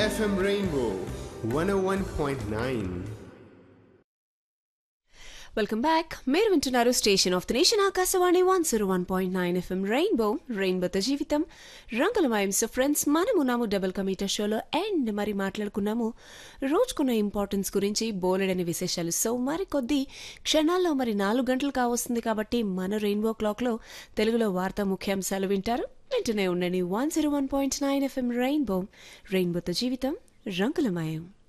FM Rainbow 101.9. Welcome back మీరు వింటున్నారు station of the nation Akashvani one zero one point nine FM rainbow రెయిన్బోతో జీవితం రంగులమయం సో ఫ్రెండ్స్ మనము ఉన్నాము డబుల్ కమీటర్ షోలో అండ్ మరి మాట్లాడుకున్నాము రోజుకున్న ఇంపార్టెన్స్ గురించి బోలెడని విశేషాలు సో మరి కొద్ది క్షణాల్లో మరి నాలుగు గంటలు కావస్తుంది కాబట్టి మన రెయిన్బో క్లాక్లో తెలుగులో వార్తా ముఖ్యాంశాలు వింటారు వింటూనే ఉండండి one zero one point nine FM rainbow రెయిన్బోతో జీవితం రంగులమయం